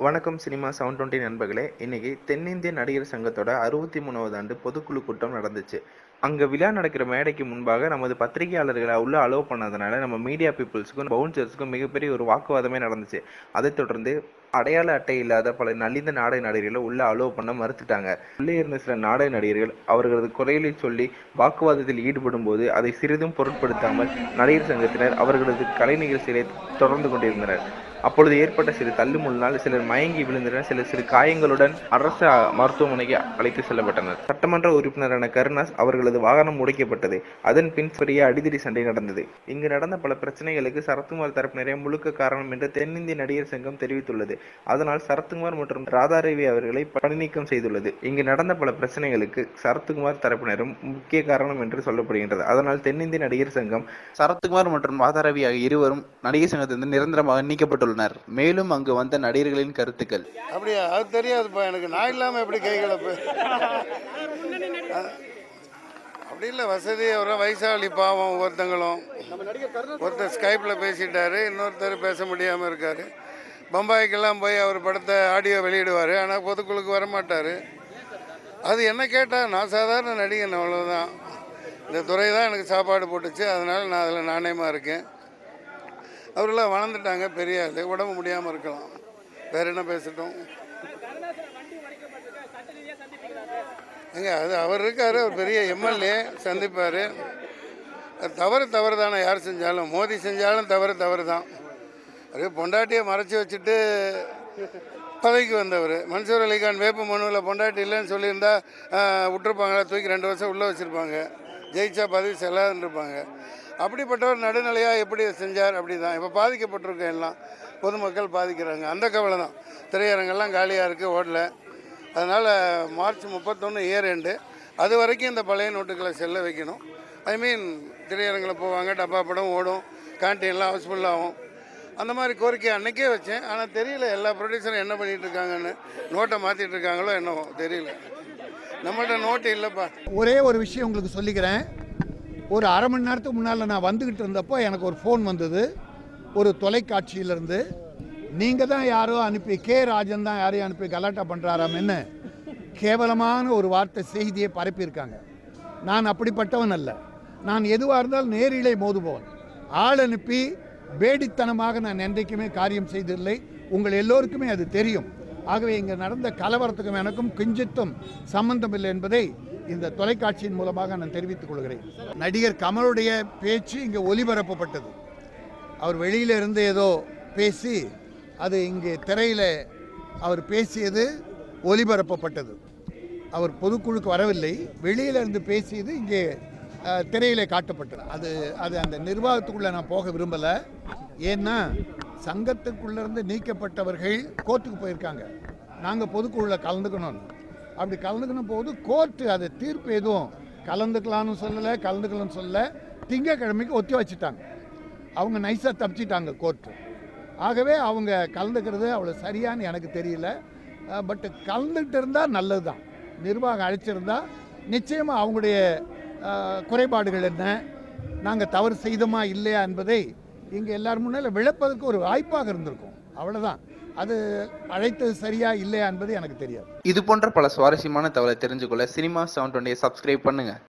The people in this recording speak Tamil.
வணக்கம் சினிமா செவன் டுவெண்ட்டி நண்பர்களே இன்னைக்கு தென்னிந்திய நடிகர் சங்கத்தோட அறுபத்தி மூணாவது ஆண்டு பொதுக்குழு கூட்டம் நடந்துச்சு அங்க விழா நடக்கிற மேடைக்கு முன்பாக நமது பத்திரிகையாளர்களை உள்ள அலோவ் பண்ணதுனால நம்ம மீடியா பீப்புள்ஸுக்கும் பவுன்சர்ஸுக்கும் மிகப்பெரிய ஒரு வாக்குவாதமே நடந்துச்சு அதைத் தொடர்ந்து அடையாள அட்டை இல்லாத பல நலிந்த நாடக நடிகர்களை உள்ள அலோவ் பண்ண மறுத்துட்டாங்க உள்ளே இருந்த சில நாடக நடிகர்கள் அவர்களது குறைகளை சொல்லி வாக்குவாதத்தில் ஈடுபடும் போது அதை சிறிதும் பொருட்படுத்தாமல் நடிகர் சங்கத்தினர் அவர்களது கலை நிகழ்ச்சிகளை தொடர்ந்து கொண்டிருந்தனர் அப்பொழுது ஏற்பட்ட சிறு தள்ளுமுள்ளால் சிலர் மயங்கி விழுந்தனர் சிலர் சிறு காயங்களுடன் அரசு மருத்துவமனைக்கு அழைத்து செல்லப்பட்டனர் சட்டமன்ற உறுப்பினரான கருணாஸ் அவர்களது வாகனம் உடைக்கப்பட்டது அதன் பின் பெரிய அடிதடி சண்டை நடந்தது இங்கு நடந்த பல பிரச்சனைகளுக்கு சரத்குமார் தரப்பினரே முழுக்க காரணம் என்று தென்னிந்திய நடிகர் சங்கம் தெரிவித்துள்ளது அதனால் சரத்குமார் மற்றும் ராதாரவி அவர்களை பணி நீக்கம் செய்துள்ளது இங்கு நடந்த பல பிரச்சனைகளுக்கு சரத்குமார் தரப்பினரும் முக்கிய காரணம் என்று சொல்லப்படுகின்றது அதனால் தென்னிந்திய நடிகர் சங்கம் சரத்குமார் மற்றும் ராதாரவி ஆகிய இருவரும் நடிகர் சங்கத்திலிருந்து நிரந்தரமாக நீக்கப்பட்டுள்ளனர் மேலும் அங்கு வந்த நடிகர்களின் கருத்துக்கள் அப்படியா அது தெரியாதுப்பா எனக்கு நான் இல்லாமல் எப்படி கை கலப்பு அப்படி இல்லை வசதி ஒரு வயசாளி பாவம் ஒருத்தங்களும் ஒருத்தர் ஸ்கைப்பில் பேசிட்டாரு இன்னொருத்தர் பேச முடியாமல் இருக்கார் பம்பாய்க்கெல்லாம் போய் அவர் படத்தை ஆடியோ வெளியிடுவார் ஆனால் பொதுக்குழுக்கு வர மாட்டார் அது என்ன கேட்டால் நான் சாதாரண நடிகன் அவ்வளோதான் இந்த துறை தான் எனக்கு சாப்பாடு போட்டுச்சு அதனால் நான் அதில் நாணயமாக இருக்கேன் அவரெல்லாம் வளர்ந்துட்டாங்க பெரிய ஆள் உடம்பு முடியாமல் இருக்கலாம் வேற என்ன பேசட்டும் ஏங்க அது அவர் இருக்காரு அவர் பெரிய எம்எல்ஏ சந்திப்பார் தவறு தவறு தானே யார் செஞ்சாலும் மோடி செஞ்சாலும் தவறு தவறு தான் அது பொண்டாட்டியை மறைச்சி வச்சுட்டு பதவிக்கு வந்தவர் மன்சூர் அலிகான் வேப்ப மனுவில் பொண்டாட்டி இல்லைன்னு சொல்லியிருந்தா ஆஹ், விட்டுருப்பாங்களா தூக்கி ரெண்டு வருஷம் உள்ளே வச்சுருப்பாங்க ஜெயிச்சா பதவி செல்லாதுன்னு இருப்பாங்க அப்படிப்பட்டவர் நடுநிலையாக எப்படி செஞ்சார் அப்படி தான் இப்போ பாதிக்கப்பட்டிருக்க எல்லாம் பொதுமக்கள் பாதிக்கிறாங்க அந்த கவலை தான் திரையரங்கெல்லாம் காலியாக இருக்குது ஓடல அதனால் மார்ச் முப்பத்தொன்று இயர் எண்டு அது வரைக்கும் இந்த பழைய நோட்டுகளை செல்ல வைக்கணும் ஐ மீன் திரையரங்கில் போவாங்க டப்பா படம் ஓடும் கேன்டீன்லாம் ஹவுஸ்ஃபுல் ஆகும் அந்த மாதிரி கோரிக்கை அன்னைக்கே வச்சேன் ஆனால் தெரியல எல்லா ப்ரொடியூசரும் என்ன பண்ணிட்டு இருக்காங்கன்னு நோட்டை மாற்றிட்டு இருக்காங்களோ என்னவோ தெரியல நம்மள்ட்ட நோட்டு இல்லைப்பா ஒரே ஒரு விஷயம் உங்களுக்கு சொல்லிக்கிறேன் ஒரு அரை மணி நேரத்துக்கு முன்னால் நான் வந்துக்கிட்டு இருந்தப்போ எனக்கு ஒரு ஃபோன் வந்தது ஒரு தொலைக்காட்சியிலேருந்து நீங்கள் தான் யாரோ அனுப்பி கே ராஜன் தான் யாரையும் அனுப்பி கலாட்டா பண்ணுறாராம்னு கேவலமான ஒரு வார்த்தை செய்தியை பரப்பியிருக்காங்க நான் அப்படிப்பட்டவன் அல்ல நான் எதுவாக இருந்தாலும் நேரிலே மோதுபவன் ஆள் அனுப்பி வேடித்தனமாக நான் என்றைக்குமே காரியம் செய்ததில்லை உங்கள் எல்லோருக்குமே அது தெரியும் ஆகவே இங்கே நடந்த கலவரத்துக்கும் எனக்கும் கிஞ்சித்தும் சம்பந்தம் இல்லை என்பதை இந்த தொலைக்காட்சியின் மூலமாக நான் தெரிவித்துக் கொள்கிறேன் நடிகர் கமலுடைய பேச்சு இங்கே ஒலிபரப்பப்பட்டது அவர் வெளியில இருந்து ஏதோ பேசி அது இங்கே திரையில் அவர் பேசியது ஒலிபரப்பப்பட்டது அவர் பொதுக்குழுக்கு வரவில்லை வெளியில இருந்து பேசியது இங்கே அஹ், திரையிலே காட்டப்பட்டது அது அது அந்த நிர்வாகத்துக்குள்ளே நான் போக விரும்பலை ஏன்னா சங்கத்துக்குள்ளேருந்து நீக்கப்பட்டவர்கள் கோர்ட்டுக்கு போயிருக்காங்க நாங்கள் பொதுக்குழுவில் கலந்துக்கணும் அப்படி கலந்துக்கணும் போது கோர்ட்டு அது தீர்ப்பு எதுவும் கலந்துக்கலாம்னு சொல்லலை கலந்துக்கலாம்னு சொல்லலை திங்கக்கிழமைக்கு ஒத்தி வச்சுட்டாங்க அவங்க நைஸாக தப்பிச்சிட்டாங்க கோர்ட்டு ஆகவே அவங்க கலந்துக்கிறது அவ்வளோ சரியான்னு எனக்கு தெரியல பட் கலந்துக்கிட்டு இருந்தால் நல்லது தான் நிர்வாகம் அழைச்சிருந்தா நிச்சயமாக அவங்களுடைய அஹ், குறைபாடுகள் என்ன நாங்கள் தவறு செய்தோமா இல்லையா என்பதை இங்கே எல்லார் முன்னால் விளப்பதற்கு ஒரு வாய்ப்பாக இருந்திருக்கும் அவ்வளோதான் அது அழைத்தது சரியா இல்லையா என்பது எனக்கு தெரியாது இது போன்ற பல சுவாரஸ்யமான தகவலை தெரிஞ்சுக்கொள்ள சினிமா செவன் டுவெண்ட்டியை சப்ஸ்கிரைப் பண்ணுங்க